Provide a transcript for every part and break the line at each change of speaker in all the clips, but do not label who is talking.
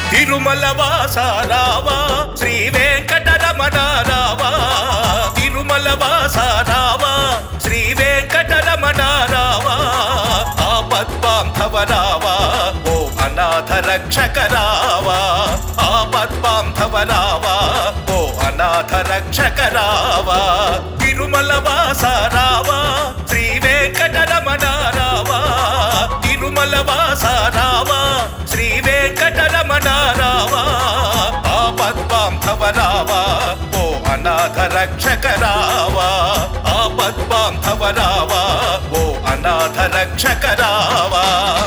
తిరుమల వాస రావా శ్రీ వెంకటరమణ రావా తిరుమల వాస రావా శ్రీ వెంకటరమణ రావా ఆపద్బాంధవ రావా ఓ అనాథ రక్షక రావా ఆపద్బాంధవ రావా ఓ అనాథ రక్షక రావా తిరుమల వాస రావా శ్రీ వెంకటరమణ రావా తిరుమల వాస రావా శ్రీ వెంకటరమణ రావా ఆపద్బాంధవ రావా ఓ అనాథ రక్షక రావా ఆపద్బాంధవ రావా ఓ అనాథ రక్షక రావా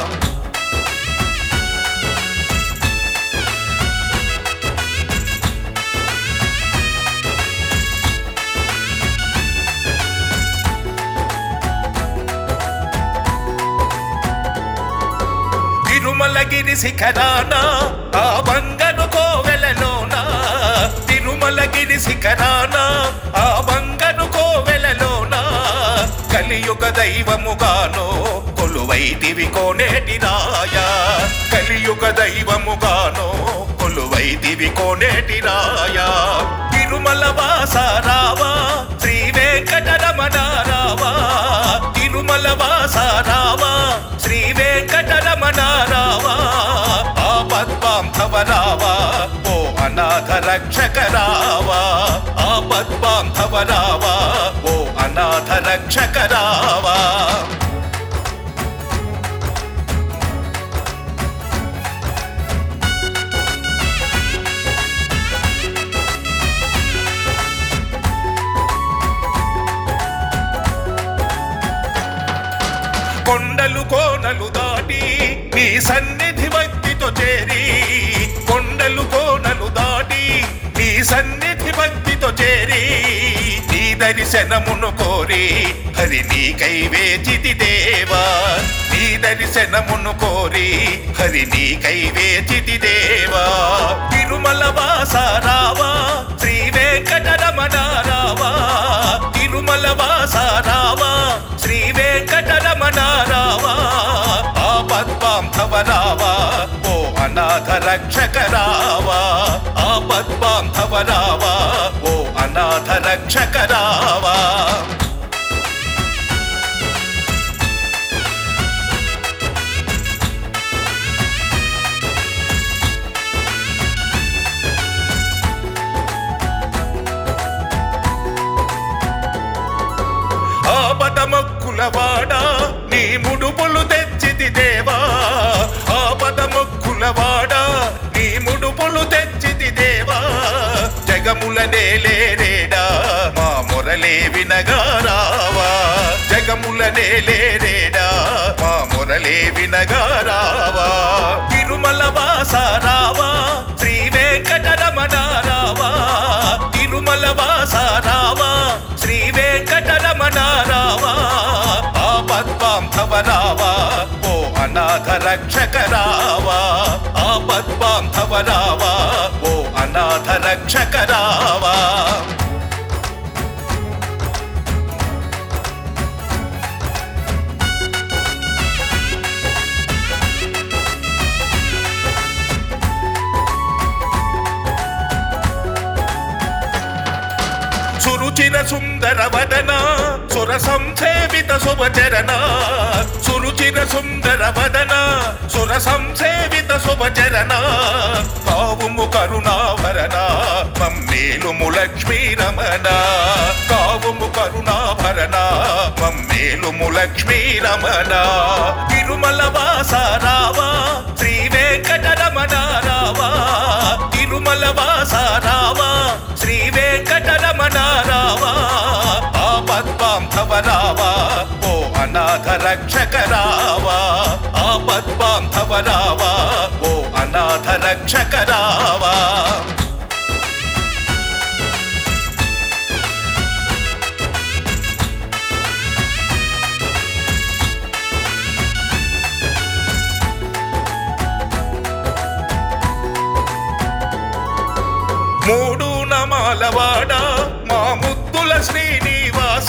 తిరుమలగిరి శిఖరాన ఆ బంగను కోవెలలోన తిరుమలగిరి శిఖరాన ఆ బంగను కోవెలలోన కలియుగ దైవముగానో కొలువైతివి కోనేటి రాయ కలియుగ దైవముగానో కొలువైతివి కోనేటి రాయ తిరుమల వాస రావా శ్రీ వెంకటరమణ రావా తిరుమల వాస రావా శ్రీ వెంకటరమణ రావా ఆపద్బాంధవ రావా ఓ అనాథ రక్షక రావా ఆపద్బాంధవ రావా ఓ అనాథ రక్షక రావా కొండలు కోనలు దాటి నీ సన్నిధి భక్తితో చేరి కొండలు కోనలు దాటి నీ సన్నిధి భక్తితో చేరి నీ దర్శనమును కోరి హరి నీకై వేచితి దేవా నీ దర్శనమును కోరి హరి నీకై వేచితి దేవా తిరుమల వాస రావా శ్రీ వెంకటరమణ రావా తిరుమల వాస రావా శ్రీ వెంకటరమణ రావా ఆపద్బాంధవ రావా ఓ అనాథ రక్షక రావా ఆపద్బాంధవ రావా ఓ అనాథ రక్షక రావా ఆపద మొక్కులవాడా నీ ముడుపులు తెచ్చితి దేవా ఆపద మొక్కులవాడా నీ ముడుపులు తెచ్చితి దేవా జగముల నేలేరేడా మా మొరలే వినగారావా జగముల నేలేరేడా మా మొరలే వినగారావా తిరుమల వాస రావా శ్రీ వెంకటరమణ రావా తిరుమల వాస రావా శ్రీ వెంకటరమణ రావా ఆపద్బాంధవ రావా ఓ అనాథ రక్షక రావా ఆపద్బాంధవ రావా ఓ అనాథ రక్షక రావా సురుచిర సుందర వదన సుర సంసేవిత శుభచరణ సురుచిర సుందర వదన సుర సంసేవిత శుభచరణ కావుము కరుణాభరణ మమ్మేలుము లక్ష్మీ రమణ కావుము కరుణాభరణ మమ్మేలుము లక్ష్మీ రమణ తిరుమల వాస రావా శ్రీ వెంకటరమణ రావా తిరుమల వాస రావా శ్రీ వెంకటరమణ రావా ఆపద్బాంధవ రావా ఓ అనాథ రక్షక రావా ఆపద్బాంధవ రావా ఓ అనాథ రక్షక రావా మూడు నమాలవాడ మా ముద్దుల శ్రీనివాస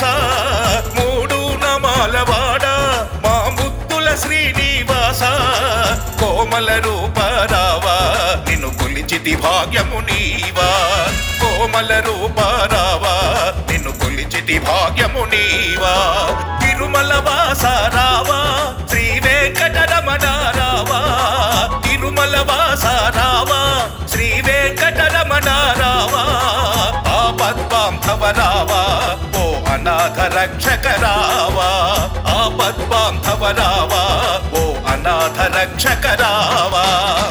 మూడు నమాలవాడ మా ముద్దుల శ్రీనివాస కోమ కోమల రూప రావా నిన్ను కొలిచితి భాగ్యము నీవా కోమల రూప రావా నిన్ను కొలిచితి భాగ్యము నీవా తిరుమల వాస రావా శ్రీ వెంకటరమణ రావా తిరుమల వాస రావా శ్రీ వెంకటరమణ రావా ఆపద్బాంధవ రావా ఓ అనాథ రక్షక రావా ఆపద్బాంధవ రావా ఓ అనాథ రక్షక రావా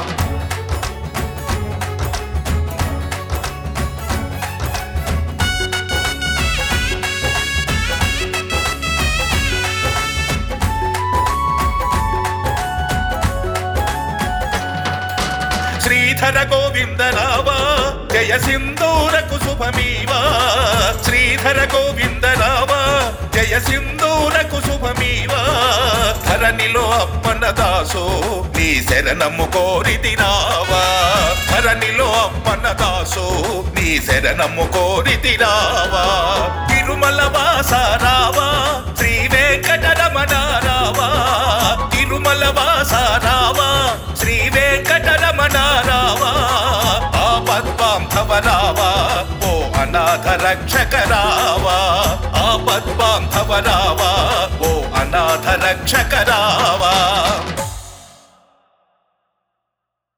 శ్రీధర గోవింద రావా జయ సింధూరకు శుభమీవా శ్రీధర గోవింద రావా జయ సింధూరకు శుభమీవా ధరణిలో అప్పన దాసో నీ శరణము కోరితి రావా ధరణిలో అప్పన దాసో నీ శరణము కోరితి రావా తిరుమల వాస రావా శ్రీ వెంకటరమణ రావా తిరుమల వాస రావా శ్రీ వెంకటరమణ రావా ఆపద్బాంధవ రావా ఓ అనాథ రక్షక రావా ఆపద్బాంధవ రావా ఓ అనాథ రక్షక రావా